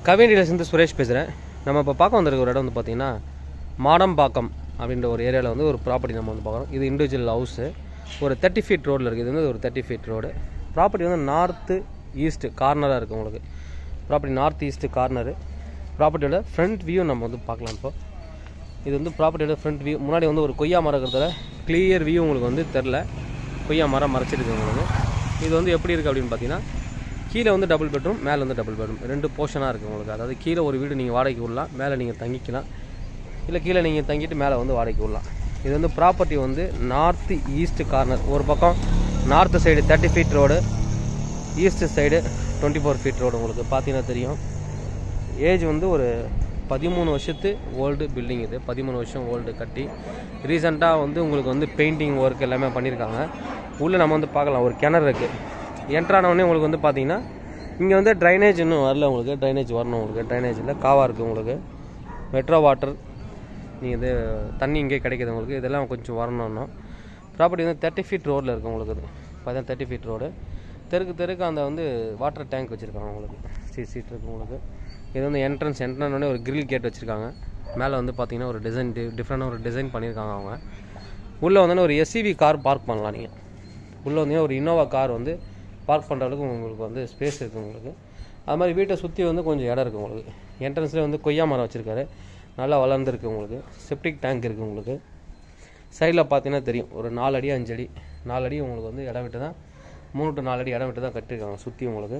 கவியண்டிலேருந்து சுரேஷ் பேசுகிறேன் நம்ம இப்போ பார்க்க வந்திருக்க ஒரு இடம் வந்து பார்த்தீங்கன்னா மாடம்பாக்கம் அப்படின்ற ஒரு ஏரியாவில் வந்து ஒரு ப்ராப்பர்ட்டி நம்ம வந்து பார்க்குறோம் இது இண்டிவிஜுவல் ஹவுஸு ஒரு தேர்ட்டி ஃபீட் ரோடில் இருக்குது இது வந்து ஒரு தேர்ட்டி ஃபீட் ரோடு ப்ராப்பர்ட்டி வந்து நார்த்து ஈஸ்ட் கார்னராக இருக்குது உங்களுக்கு ப்ராப்பர்ட்டி நார்த் ஈஸ்ட் கார்னரு ப்ராப்பர்ட்டியோட ஃப்ரண்ட் வியூ நம்ம வந்து பார்க்கலாம் இப்போ இது வந்து ப்ராப்பர்ட்டியோட ஃப்ரண்ட் வியூ முன்னாடி வந்து ஒரு கொய்யா மரம் இருக்கிறதுல கிளியர் வியூ உங்களுக்கு வந்து தெரில கொய்யா மரம் மறைச்சிருக்கு உங்களுக்கு இது வந்து எப்படி இருக்குது அப்படின்னு பார்த்தீங்கன்னா கீழே வந்து டபுள் பெட்ரூம் மேலே வந்து டபுள் பெட்ரூம் ரெண்டு போர்ஷனாக இருக்குது உங்களுக்கு அதாவது கீழே ஒரு வீடு நீங்கள் வாடகைக்கு விடலாம் மேலே நீங்கள் தங்கிக்கலாம் இல்லை கீழே நீங்கள் தங்கிட்டு மேலே வந்து வாடகைக்கு விடலாம் இது வந்து ப்ராப்பர்ட்டி வந்து நார்த் ஈஸ்ட் கார்னர் ஒரு பக்கம் north side thirty feet road east side twenty four feet road உங்களுக்கு பார்த்தீங்கன்னா தெரியும் ஏஜ் வந்து ஒரு பதிமூணு வருஷத்து ஓல்டு பில்டிங் இது பதிமூணு வருஷம் ஓல்டு கட்டி ரீசெண்டாக வந்து உங்களுக்கு வந்து பெயிண்டிங் ஒர்க் எல்லாமே பண்ணியிருக்காங்க உள்ளே நம்ம வந்து பார்க்கலாம் ஒரு கிணறு இருக்குது என்ட்ரானவொடனே உங்களுக்கு வந்து பார்த்தீங்கன்னா இங்கே வந்து ட்ரைனேஜ் இன்னும் வரல உங்களுக்கு ட்ரைனேஜ் வரணும் உங்களுக்கு ட்ரைனேஜ் இல்லை காவா இருக்குது உங்களுக்கு மெட்ரோ வாட்டர் நீங்கள் இது தண்ணி இங்கே கிடைக்குது உங்களுக்கு இதெல்லாம் கொஞ்சம் வரணும் இன்னும் ப்ராப்பர்ட்டி வந்து தேர்ட்டி ஃபீட் ரோடில் இருக்குது உங்களுக்கு இது பார்த்தீங்கன்னா தேர்ட்டி ஃபீட் ரோடு தெருக்கு தெருக்கு அந்த வந்து வாட்டர் டேங்க் வச்சுருக்காங்க உங்களுக்கு சி சீட் இருக்குது உங்களுக்கு இது வந்து என்ட்ரன்ஸ் என்ட்ரனோடனே ஒரு கிரில் கேட் வச்சுருக்காங்க மேலே வந்து பார்த்தீங்கன்னா ஒரு டிசைன் டிஃப்ரெண்டாக ஒரு டிசைன் பண்ணியிருக்காங்க அவங்க உள்ளே வந்தோடனே ஒரு எஸ்சிவி கார் பார்க் பண்ணலாம் நீங்கள் உள்ளே வந்தீங்கன்னா ஒரு இன்னோவா கார் வந்து பார்க் பண்ணுற அளவுக்கு உங்களுக்கு வந்து ஸ்பேஸ் இருக்குது உங்களுக்கு அது மாதிரி வீட்டை சுற்றி வந்து கொஞ்சம் இடம் இருக்குது உங்களுக்கு என்ட்ரன்ஸ்லேயே வந்து கொய்யா மரம் வச்சுருக்காரு நல்லா வளர்ந்துருக்கு உங்களுக்கு செப்டிக் டேங்க் இருக்குது உங்களுக்கு சைடில் பார்த்தீங்கன்னா தெரியும் ஒரு நாலு அடி அஞ்சு அடி நாலு அடி உங்களுக்கு வந்து இடம் விட்டு தான் மூணு டு நாலு அடி இடம் விட்டு தான் கட்டியிருக்காங்க சுற்றி உங்களுக்கு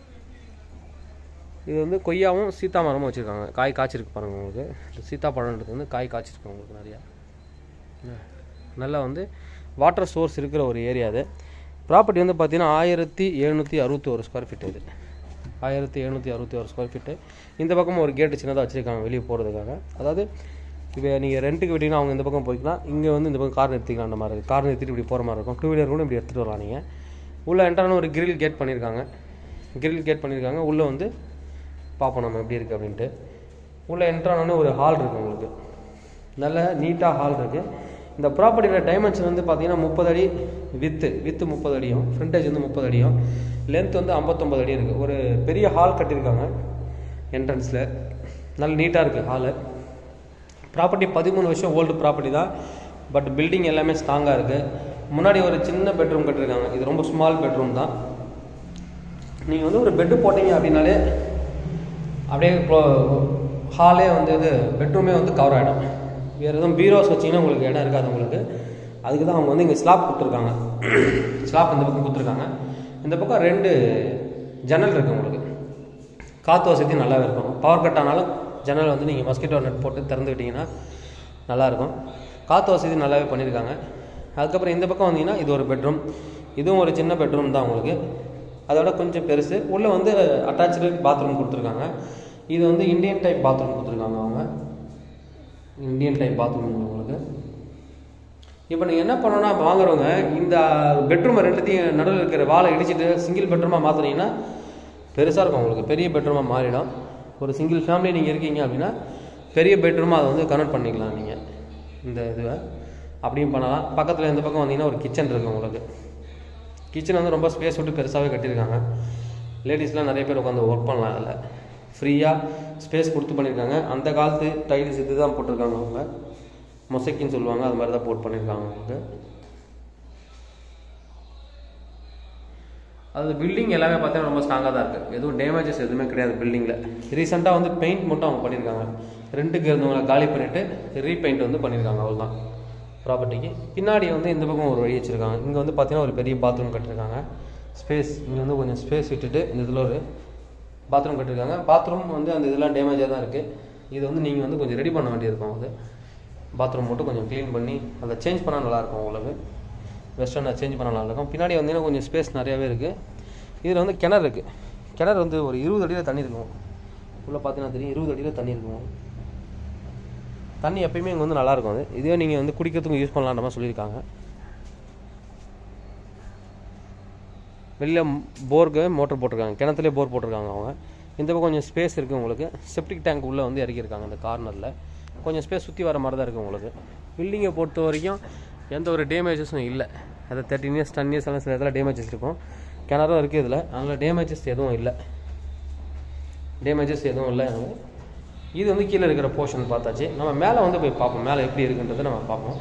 இது வந்து கொய்யாவும் சீத்தா மரமும் வச்சுருக்காங்க காய் காய்ச்சிருக்கு பாருங்க உங்களுக்கு இந்த சீத்தா பழம்ன்றது வந்து காய் காய்ச்சிருக்கு உங்களுக்கு நிறையா நல்லா வந்து வாட்டர் சோர்ஸ் இருக்கிற ஒரு ஏரியா அது ப்ராப்பர்ட்டி வந்து பார்த்தீங்கன்னா ஆயிரத்தி எழுநூற்றி அறுபத்தி ஒரு ஸ்கொயர் ஃபீட் இது ஆயிரத்தி எழுநூற்றி அறுபத்தி ஒரு ஸ்கொயர் ஃபீட்டு இந்த பக்கமும் ஒரு கேட்டு சின்னதாக வச்சுருக்காங்க வெளியே போகிறதுக்காக அதாவது இப்போ நீங்கள் ரெண்ட்டுக்கு விட்டீங்கன்னா அவங்க இந்த பக்கம் போய்க்கலாம் இங்கே வந்து இந்த பக்கம் கார் நிறுத்திக்கலாம் அந்த மாதிரி இருக்குது கார் நிறுத்திட்டு இப்படி போகிற மாதிரி இருக்கும் டூ வீலர் கூட இப்படி எடுத்துகிட்டு வரலாம் நீங்கள் உள்ளே என்ட்ரான ஒரு கிரில் கேட் பண்ணியிருக்காங்க கிரில் கேட் பண்ணியிருக்காங்க உள்ளே வந்து பார்ப்போம் நம்ம எப்படி இருக்குது அப்படின்ட்டு உள்ளே என்ட்ரானோடனே ஒரு ஹால் இருக்குது உங்களுக்கு நல்ல நீட்டாக ஹால் இருக்குது இந்த ப்ராப்பர்ட்டியோட டைமென்ஷன் வந்து பார்த்தீங்கன்னா முப்பது அடி வித்து வித்து முப்பது அடியும் ஃப்ரண்டேஜ் வந்து முப்பது அடியும் லென்த் வந்து ஐம்பத்தொம்பது அடி இருக்குது ஒரு பெரிய ஹால் கட்டியிருக்காங்க என்ட்ரன்ஸில் நல்ல நீட்டாக இருக்குது ஹாலு ப்ராப்பர்ட்டி பதிமூணு வருஷம் ஓல்டு ப்ராப்பர்ட்டி தான் பட் பில்டிங் எல்லாமே ஸ்ட்ராங்காக இருக்குது முன்னாடி ஒரு சின்ன பெட்ரூம் கட்டியிருக்காங்க இது ரொம்ப ஸ்மால் பெட்ரூம் தான் நீங்கள் வந்து ஒரு பெட்டு போட்டீங்க அப்படின்னாலே அப்படியே ஹாலே வந்து இது பெட்ரூமே வந்து கவர் ஆகிடும் வேறு எதுவும் பீரோஸ் வச்சிங்கன்னா உங்களுக்கு இடம் இருக்காது உங்களுக்கு அதுக்கு தான் அவங்க வந்து இங்கே ஸ்லாப் கொடுத்துருக்காங்க ஸ்லாப் இந்த பக்கம் கொடுத்துருக்காங்க இந்த பக்கம் ரெண்டு ஜன்னல் இருக்குது உங்களுக்கு காற்று வசதி நல்லாவே இருக்கும் பவர் கட் ஆனாலும் ஜன்னல் வந்து நீங்கள் மஸ்கிட்டோ நெட் போட்டு திறந்து விட்டிங்கன்னா நல்லாயிருக்கும் காற்று வசதி நல்லாவே பண்ணியிருக்காங்க அதுக்கப்புறம் இந்த பக்கம் வந்தீங்கன்னா இது ஒரு பெட்ரூம் இதுவும் ஒரு சின்ன பெட்ரூம் தான் உங்களுக்கு அதோட கொஞ்சம் பெருசு உள்ளே வந்து அட்டாச்சு பாத்ரூம் கொடுத்துருக்காங்க இது வந்து இந்தியன் டைப் பாத்ரூம் கொடுத்துருக்காங்க அவங்க இந்தியன் டைப் பாத்ரூம் உங்களுக்கு இப்போ நீங்கள் என்ன பண்ணணும்னா வாங்குறவங்க இந்த பெட்ரூமை ரெண்டுத்தையும் நடுவில் இருக்கிற வாழை இடிச்சிட்டு சிங்கிள் பெட்ரூமாக மாற்றினீங்கன்னா பெருசாக இருக்கும் உங்களுக்கு பெரிய பெட்ரூமாக மாறிடும் ஒரு சிங்கிள் ஃபேமிலி நீங்கள் இருக்கீங்க அப்படின்னா பெரிய பெட்ரூமாக அதை வந்து கன்வெர்ட் பண்ணிக்கலாம் நீங்கள் இந்த இதுவை அப்படியும் பண்ணலாம் பக்கத்தில் இந்த பக்கம் வந்தீங்கன்னா ஒரு கிச்சன் இருக்குது உங்களுக்கு கிச்சன் வந்து ரொம்ப ஸ்பேஸ் விட்டு பெருசாகவே கட்டியிருக்காங்க லேடிஸ்லாம் நிறைய பேர் உட்காந்து ஒர்க் பண்ணலாம் அதில் ஃப்ரீயாக ஸ்பேஸ் கொடுத்து பண்ணியிருக்காங்க அந்த காலத்து டைல்ஸ் இது தான் போட்டிருக்காங்க அவங்க மொசைக்கின்னு சொல்லுவாங்க அது மாதிரி தான் போட் பண்ணியிருக்காங்க அவங்க அது பில்டிங் எல்லாமே பார்த்தீங்கன்னா ரொம்ப ஸ்ட்ராங்காக தான் இருக்குது எதுவும் டேமேஜஸ் எதுவுமே கிடையாது பில்டிங்கில் ரீசெண்டாக வந்து பெயிண்ட் மட்டும் அவங்க பண்ணியிருக்காங்க ரெண்டுக்கு இருந்தவங்களை காலி பண்ணிவிட்டு ரீபெயிண்ட் வந்து பண்ணியிருக்காங்க அவ்வளோதான் ப்ராப்பர்ட்டிக்கு பின்னாடி வந்து இந்த பக்கம் ஒரு வழி வச்சுருக்காங்க இங்கே வந்து பார்த்தீங்கன்னா ஒரு பெரிய பாத்ரூம் கட்டியிருக்காங்க ஸ்பேஸ் இங்கே வந்து கொஞ்சம் ஸ்பேஸ் விட்டுட்டு இந்த இதில் ஒரு பாத்ரூம் கட்டியிருக்காங்க பாத்ரூம் வந்து அந்த இதெல்லாம் டேமேஜாக தான் இருக்குது இது வந்து நீங்கள் வந்து கொஞ்சம் ரெடி பண்ண வேண்டியிருக்கும் அது பாத்ரூம் மட்டும் கொஞ்சம் க்ளீன் பண்ணி அதை சேஞ்ச் பண்ணால் நல்லாயிருக்கும் உங்களுக்கு வெஸ்டர்னை சேஞ்ச் பண்ண நல்லாயிருக்கும் பின்னாடி வந்தீங்கன்னா கொஞ்சம் ஸ்பேஸ் நிறையாவே இருக்குது இதில் வந்து கிணறு இருக்குது கிணறு வந்து ஒரு இருபது அடியில் தண்ணி இருக்கும் உள்ளே பார்த்தீங்கன்னா தெரியும் இருபது அடியில் தண்ணி இருக்கும் தண்ணி எப்பயுமே இங்கே வந்து நல்லாயிருக்கும் அது இதுவே நீங்கள் வந்து குடிக்கிறதுக்கு யூஸ் பண்ணலான்ற மாதிரி சொல்லியிருக்காங்க வெளியில் போருக்கு மோட்டர் போட்டிருக்காங்க கிணத்துலேயே போர் போட்டிருக்காங்க அவங்க இந்த பக்கம் கொஞ்சம் ஸ்பேஸ் இருக்குது உங்களுக்கு செப்டிக் டேங்க் உள்ளே வந்து இறக்கியிருக்காங்க இந்த கார்னரில் கொஞ்சம் ஸ்பேஸ் சுற்றி வர மாதிரி தான் இருக்குது உங்களுக்கு பில்டிங்கை பொறுத்த வரைக்கும் எந்த ஒரு டேமேஜஸும் இல்லை அதை தேர்ட்டின் இயர்ஸ் டென் இயர்ஸ் எல்லாம் சில இடத்துல டேமேஜஸ் இருக்கும் கிணறும் இருக்குது இதில் அதனால் டேமேஜஸ் எதுவும் இல்லை டேமேஜஸ் எதுவும் இல்லை எனக்கு இது வந்து கீழே இருக்கிற போர்ஷன் பார்த்தாச்சு நம்ம மேலே வந்து போய் பார்ப்போம் மேலே எப்படி இருக்குன்றதை நம்ம பார்ப்போம்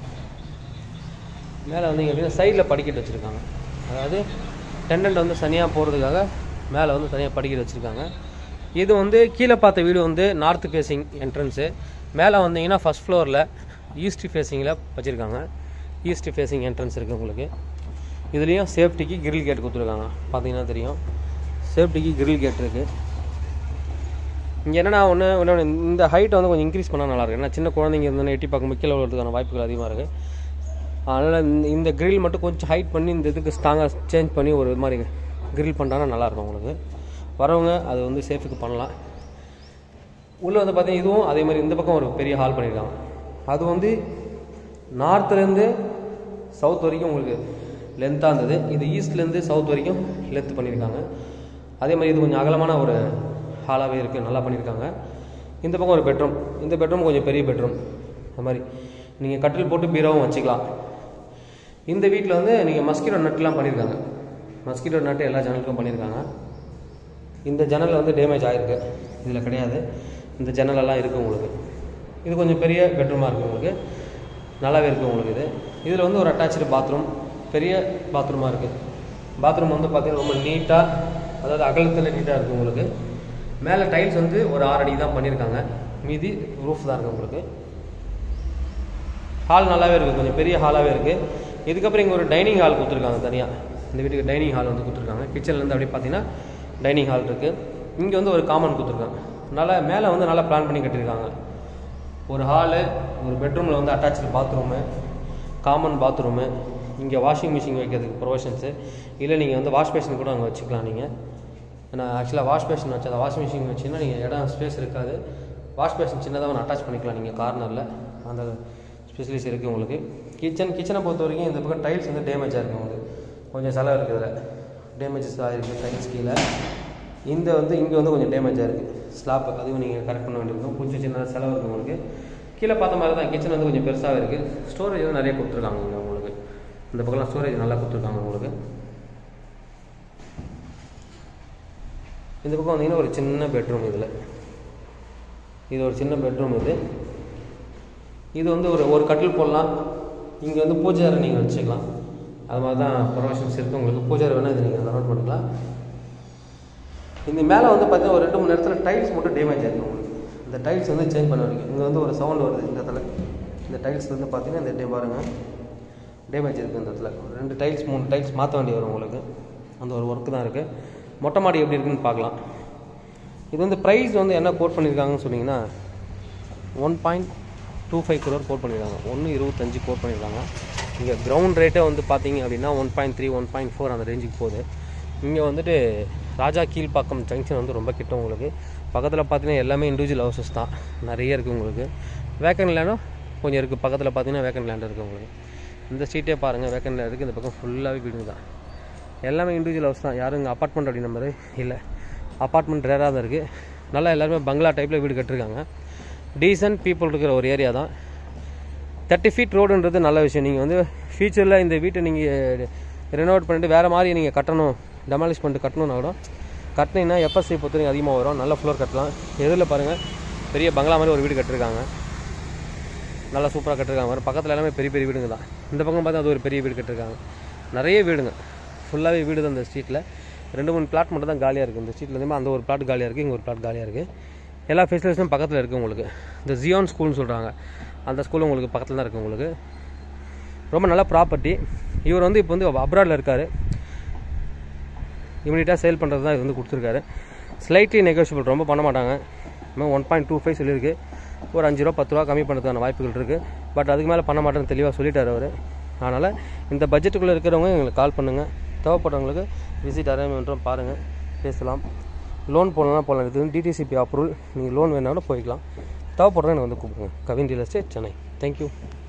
மேலே வந்து இங்கே எப்படின்னா சைடில் படிக்கட்டு வச்சுருக்காங்க அதாவது டெண்டன்ட் வந்து தனியாக போகிறதுக்காக மேலே வந்து தனியாக படிக்கட்டு வச்சுருக்காங்க இது வந்து கீழே பார்த்த வீடு வந்து நார்த் ஃபேஸிங் என்ட்ரன்ஸு மேலே வந்தீங்கன்னா ஃபஸ்ட் ஃப்ளோரில் ஈஸ்ட் ஃபேஸிங்கில் வச்சுருக்காங்க ஈஸ்ட் ஃபேஸிங் என்ட்ரன்ஸ் இருக்குது உங்களுக்கு இதுலேயும் சேஃப்டிக்கு கிரில் கேட் கொடுத்துருக்காங்க பார்த்தீங்கன்னா தெரியும் சேஃப்டிக்கு கிரில் கேட் இருக்குது இங்கே என்னன்னா ஒன்று ஒன்று இந்த ஹைட்டை வந்து கொஞ்சம் இன்க்ரீஸ் பண்ணால் நல்லாயிருக்கும் ஏன்னா சின்ன குழந்தைங்க இருந்தோன்னா எட்டி பார்க்கும்போது கீழே விழுறதுக்கான வாய்ப்புகள் அதிகமாக இருக்குது அதனால் இந்த இந்த grill மட்டும் கொஞ்சம் ஹைட் பண்ணி இந்த இதுக்கு ஸ்ட்ராங்காக சேஞ்ச் பண்ணி ஒரு இது மாதிரி grill பண்ணிட்டாங்கன்னா நல்லாயிருக்கும் உங்களுக்கு வரவங்க அது வந்து சேஃபுக்கு பண்ணலாம் உள்ளே வந்து பார்த்தீங்கன்னா இதுவும் அதே மாதிரி இந்த பக்கம் ஒரு பெரிய ஹால் பண்ணியிருக்காங்க அது வந்து நார்த்துலேருந்து சவுத் வரைக்கும் உங்களுக்கு லென்த்தாக இருந்தது இது ஈஸ்ட்லேருந்து சவுத் வரைக்கும் லென்த் பண்ணியிருக்காங்க அதே மாதிரி இது கொஞ்சம் அகலமான ஒரு ஹாலாகவே இருக்குது நல்லா பண்ணியிருக்காங்க இந்த பக்கம் ஒரு பெட்ரூம் இந்த பெட்ரூம் கொஞ்சம் பெரிய பெட்ரூம் அந்த மாதிரி நீங்கள் கட்டில் போட்டு பீரோவும் வச்சுக்கலாம் இந்த வீட்டில் வந்து நீங்கள் மஸ்கிட்டோ நட்டுலாம் பண்ணியிருக்காங்க மஸ்கிட்டோ நட்டு எல்லா ஜன்னலுக்கும் பண்ணியிருக்காங்க இந்த ஜன்னல் வந்து டேமேஜ் ஆகிருக்கு இதில் கிடையாது இந்த ஜன்னலெல்லாம் இருக்குது உங்களுக்கு இது கொஞ்சம் பெரிய பெட்ரூமாக இருக்குது உங்களுக்கு நல்லாவே இருக்குது உங்களுக்கு இது இதில் வந்து ஒரு அட்டாச்சு பாத்ரூம் பெரிய பாத்ரூமாக இருக்குது பாத்ரூம் வந்து பார்த்தீங்கன்னா ரொம்ப நீட்டாக அதாவது அகலத்தில் நீட்டாக இருக்குது உங்களுக்கு மேலே டைல்ஸ் வந்து ஒரு ஆறு அடி தான் பண்ணியிருக்காங்க மீதி ரூஃப் தான் இருக்குது உங்களுக்கு ஹால் நல்லாவே இருக்குது கொஞ்சம் பெரிய ஹாலாகவே இருக்குது இதுக்கப்புறம் இங்கே ஒரு டைனிங் ஹால் கொடுத்துருக்காங்க தனியாக இந்த வீட்டுக்கு டைனிங் ஹால் வந்து கொடுத்துருக்காங்க கிச்சன்லேருந்து அப்படியே பார்த்தீங்கன்னா டைனிங் ஹால் இருக்குது இங்கே வந்து ஒரு காமன் கொடுத்துருக்காங்க நல்லா மேலே வந்து நல்லா பிளான் பண்ணி கட்டியிருக்காங்க ஒரு ஹாலு ஒரு பெட்ரூமில் வந்து அட்டாச்சு பாத்ரூமு காமன் பாத்ரூமு இங்கே வாஷிங் மிஷின் வைக்கிறதுக்கு ப்ரொவிஷன்ஸு இல்லை நீங்கள் வந்து வாஷ் பேஷன் கூட அங்கே வச்சுக்கலாம் நீங்கள் ஏன்னா ஆக்சுவலாக வாஷ் பேஷன் வச்சு அந்த வாஷிங் மிஷின் வச்சிங்கன்னா நீங்கள் இடம் ஸ்பேஸ் இருக்காது வாஷ் பேஷன் சின்னதாக ஒன்று அட்டாச் பண்ணிக்கலாம் நீங்கள் கார்னரில் அந்த ஸ்பெஷலிஸ்ட் இருக்குது உங்களுக்கு கிச்சன் கிச்சனை பொறுத்த வரைக்கும் இந்த பக்கம் டைல்ஸ் வந்து டேமேஜாக இருக்குது உங்களுக்கு கொஞ்சம் செலவு இருக்குது இதில் டேமேஜஸ் ஆகிருக்கு டைல்ஸ் கீழே இந்த வந்து இங்கே வந்து கொஞ்சம் டேமேஜாக இருக்குது ஸ்லாப் அதுவும் நீங்கள் கரெக்ட் பண்ண வேண்டியிருக்கும் கொஞ்சம் சின்னதாக செலவு இருக்குது உங்களுக்கு கீழே பார்த்த மாதிரி தான் கிச்சன் வந்து கொஞ்சம் பெருசாக இருக்குது ஸ்டோரேஜ் வந்து நிறைய கொடுத்துருக்காங்க இங்கே உங்களுக்கு இந்த பக்கம்லாம் ஸ்டோரேஜ் நல்லா கொடுத்துருக்காங்க உங்களுக்கு இந்த பக்கம் வந்தீங்கன்னா ஒரு சின்ன பெட்ரூம் இதில் இது ஒரு சின்ன பெட்ரூம் இது இது வந்து ஒரு ஒரு கட்டில் போடலாம் இங்கே வந்து பூஜை அறை நீங்கள் வச்சுக்கலாம் அது மாதிரி தான் ப்ரொவிஷன்ஸ் இருக்குது உங்களுக்கு பூஜை அறை வேணால் இது நீங்கள் நோட் பண்ணிக்கலாம் இந்த மேலே வந்து பார்த்தீங்கன்னா ஒரு ரெண்டு மூணு இடத்துல டைல்ஸ் மட்டும் டேமேஜ் ஆகிருக்கு உங்களுக்கு இந்த டைல்ஸ் வந்து சேஞ்ச் பண்ண வேண்டியது இங்கே வந்து ஒரு சவுண்ட் வருது இந்த இடத்துல இந்த டைல்ஸ் வந்து பார்த்தீங்கன்னா இந்த டே பாருங்கள் டேமேஜ் இருக்குது இந்த இடத்துல ஒரு ரெண்டு டைல்ஸ் மூணு டைல்ஸ் மாற்ற வேண்டி வரும் உங்களுக்கு அந்த ஒரு ஒர்க்கு தான் இருக்குது மொட்டை மாடி எப்படி இருக்குன்னு பார்க்கலாம் இது வந்து ப்ரைஸ் வந்து என்ன கோட் பண்ணியிருக்காங்கன்னு சொன்னீங்கன்னா one point two five crore quote பண்ணியிருக்காங்க ஒன்று இருபத்தஞ்சு கோட் பண்ணியிருக்காங்க இங்கே கிரவுண்ட் ரேட்டே வந்து பார்த்தீங்க அப்படின்னா one point three one point four அந்த ரேஞ்சுக்கு போகுது இங்கே வந்துட்டு ராஜா கீழ்ப்பாக்கம் ஜங்ஷன் வந்து ரொம்ப கிட்ட உங்களுக்கு பக்கத்தில் பார்த்தீங்கன்னா எல்லாமே இண்டிவிஜுவல் ஹவுசஸ் தான் நிறைய இருக்குது உங்களுக்கு வேக்கன் லேண்டும் கொஞ்சம் இருக்குது பக்கத்தில் பார்த்தீங்கன்னா வேக்கன் லேண்ட் இருக்குது உங்களுக்கு இந்த ஸ்ட்ரீட்டே பாருங்கள் வேக்கன் லேண்ட் இருக்குது இந்த பக்கம் ஃபுல்லாகவே வீடுங்க தான் எல்லாமே இண்டிவிஜுவல் ஹவுஸ் தான் யாரும் இங்கே அப்பார்ட்மெண்ட் அப்படி நம்பர் இல்லை அப்பார்ட்மெண்ட் ரேராக தான் இருக்குது நல்லா எல்லாருமே பங்களா டைப்பில் வீடு கட்டிருக்காங்க டீசன்ட் பீப்புள் இருக்கிற ஒரு ஏரியா தான் தேர்ட்டி ஃபீட் ரோடுன்றது நல்ல விஷயம் நீங்கள் வந்து ஃபியூச்சரில் இந்த வீட்டை நீங்கள் ரெனோவேட் பண்ணிட்டு வேறு மாதிரி நீங்கள் கட்டணும் டெமாலிஷ் பண்ணிட்டு கட்டணும்னா கூட கட்டினீங்கன்னா எஃப்எஸ்சி பொறுத்தவரைக்கும் அதிகமாக வரும் நல்ல ஃப்ளோர் கட்டலாம் எதிரில் பாருங்கள் பெரிய பங்களா மாதிரி ஒரு வீடு கட்டிருக்காங்க நல்லா சூப்பராக கட்டிருக்காங்க பாருங்க. பக்கத்தில் எல்லாமே பெரிய பெரிய வீடுங்க தான் இந்த பக்கம் பார்த்தா அது ஒரு பெரிய வீடு கட்டிருக்காங்க நிறைய வீடுங்க ஃபுல்லாகவே வீடு தான் இந்த ஸ்ட்ரீட்டில் ரெண்டு மூணு பிளாட் மட்டும் தான் காலியாக இருக்குது இந்த ஸ்ட்ரீட்டில் இருந்து அந்த ஒரு பிளாட் காலியாக இருக்குது இங்கே ஒரு பிளாட் காலியாக இருக்குது எல்லா ஃபெசிலிட்டிஸும் பக்கத்தில் இருக்குது உங்களுக்கு இந்த ஜியோன் ஸ்கூல்னு சொல்கிறாங்க அந்த ஸ்கூல் உங்களுக்கு பக்கத்தில் தான் இருக்குது உங்களுக்கு ரொம்ப நல்ல ப்ராப்பர்ட்டி இவர் வந்து இப்போ வந்து அப்ராடில் இருக்கார் இமீடியட்டாக சேல் பண்ணுறது தான் இது வந்து கொடுத்துருக்காரு ஸ்லைட்லி நெகோஷியபிள் ரொம்ப பண்ண மாட்டாங்க இன்னும் ஒன் பாயிண்ட் டூ ஃபைவ் சொல்லியிருக்கு ஒரு அஞ்சு ரூபா பத்து ரூபா கம்மி பண்ணுறதுக்கான வாய்ப்புகள் இருக்குது பட் அதுக்கு மேலே பண்ண மாட்டேன்னு தெளிவாக சொல்லிட்டார் அவர் அதனால் இந்த பட்ஜெட்டுக்குள்ளே இருக்கிறவங்க எங்களுக்கு கால் பண்ணுங்கள் தேவைப்படுறவங்களுக்கு விசிட் அரேஞ்ச் பண்ணுறோம் பாருங்கள் பேசலாம் லோன் போடலாம் போகலாம் இது வந்து டிடிசிபி அப்ரூவல் நீங்கள் லோன் வேணாலும் போய்க்கலாம் தேவைப்படுறவங்க எனக்கு வந்து கூப்பிடுங்க Kavin real estate Chennai thank you